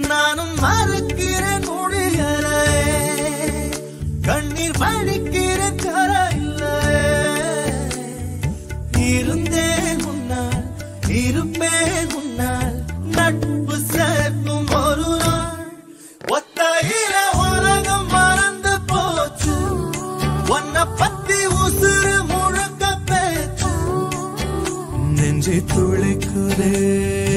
நானும் மறுக்கிறேன் முடியலே கண்ணீர் வடிக்கிறேன் கரையில இருந்தேன் முன்னால் இருப்பேன் முன்னால் நட்பு சேர்க்கும் ஒரு நாள் ஒத்தையில உலகம் மறந்து போச்சு உன்னை பத்தி உசுறு முழுக்க பேச்சு நெஞ்சு துளைக்குதே